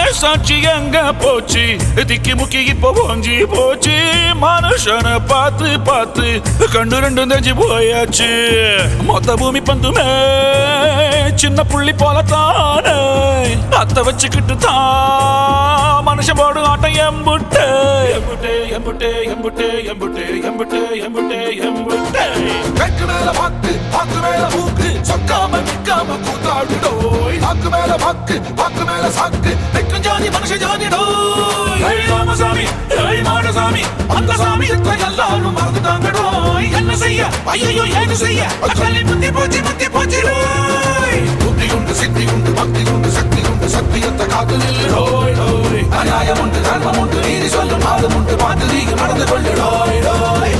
மனசாட்சி எங்க போச்சு திக்கி முக்கி இப்போ ஓஞ்சி போச்சு மனுஷனை பார்த்து பார்த்து கண்ணு ரெண்டும் தெரிஞ்சு போயாச்சு மொத்த பூமி பந்துமே சின்ன புள்ளி போல தானே அத்த வச்சுக்கிட்டு தான் மனுஷன் போடு ஆட்டம் எம்புட்டு எம்புட்டு எம்புட்டு எம்புட்டு எம்புட்டு எம்புட்டு எம்புட்டு எம்புட்டு வெக்கு மேல பாக்கு பாக்கு மேல மூக்கு சொக்காம நிக்காம கூத்தாடுடோய் பாக்கு மேல பாக்கு பாக்கு மேல சாக்கு வெக்கும் ஜாதி மனுஷ ஜாதி டோய் ஏய் ராமசாமி ஏய் மாடசாமி அந்த சாமியத்தை எல்லாரும் மறந்துட்டாங்கடோய் என்ன செய்ய ஐயோ ஏன்னு செய்ய அக்கல்லி முத்தி போச்சு முத்தி போச்சு டோய் புத்தி உண்டு சித்தி உண்டு பக்தி உண்டு சக்தி உண்டு சத்தியத்தை காத்து நில்லுடோய் ஓய் அநியாயம் உண்டு தர்மம் உண்டு நீதி சொல்லும் மாதம் உண்டு பார்த்து நீங்க நடந்து கொள்ளுடோய் டோய்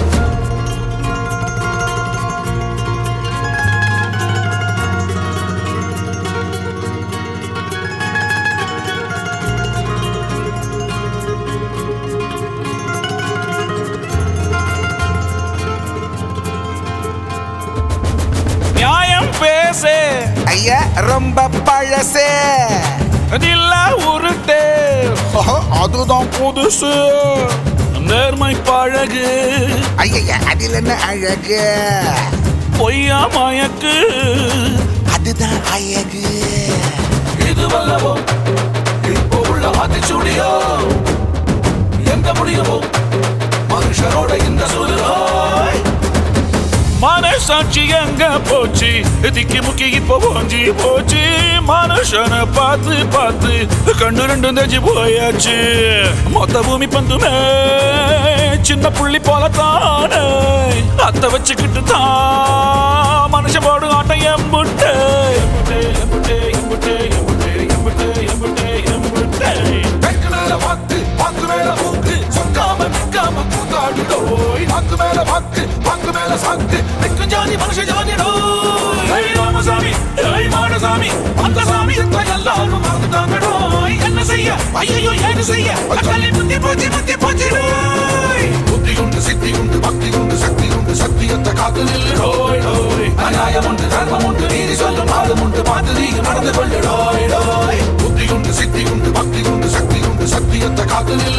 நியாயம் பேசு ஐயா ரொம்ப பழசே அதில்ல உருட்டு ஓஹோ, அதுதான் புதுசு நேர்மை பழகு ஐயா அதில் என்ன அழகு பொய்யா மயக்கு அதுதான் அழகு இது வல்லவோ இப்போ உள்ள ஆத்திச்சூடியோ எங்க முடியுமோ மனுஷரோட இந்த சூழலாய் மனசாட்சி எங்க போச்சு திக்கி முக்கி இப்போ ஓஞ்சி போச்சு மனுஷனை பார்த்து பார்த்து கண்ணு ரெண்டும் தெரிஞ்சு போயாச்சு மொத்த பூமி பந்துமே சின்ன புள்ளி போல தானே அத்த வச்சுக்கிட்டு தான் மனுஷன் போடு ஆட்டம் எம்புட்டு எம்புட்டு எம்புட்டு எம்புட்டு எம்புட்டு எம்புட்டு எம்புட்டு வெக்கு மேல பாக்கு பாக்கு மேல மூக்கு சொக்காம நிக்காம கூத்தாடுடோய் பாக்கு மேல பாக்கு பாக்கு மேல சாக்கு வெக்கும் ஜாதி மனுஷ ஜாதி டோய் ஏய் ராமசாமி ஏய் மாடசாமி அந்த சாமியத்தை எல்லாரும் மறந்துட்டாங்கடோய் என்ன செய்ய ஐயோ ஏன்னு செய்ய அக்கல்லி முத்தி போச்சு முத்தி போச்சு டோய் புத்தி உண்டு சித்தி உண்டு பக்தி உண்டு சக்தி உண்டு சத்தியத்தை காத்து நில்லுடோய் ஓய் அநியாயம் உண்டு தர்மம் உண்டு நீதி சொல்லும் மாதம் உண்டு பார்த்து நீங்க நடந்து கொள்ளுடோய் டோய் புத்தி உண்டு சித்தி உண்டு பக்தி உண்டு சக்தி உண்டு சத்தியத்தை காத்து நில்லு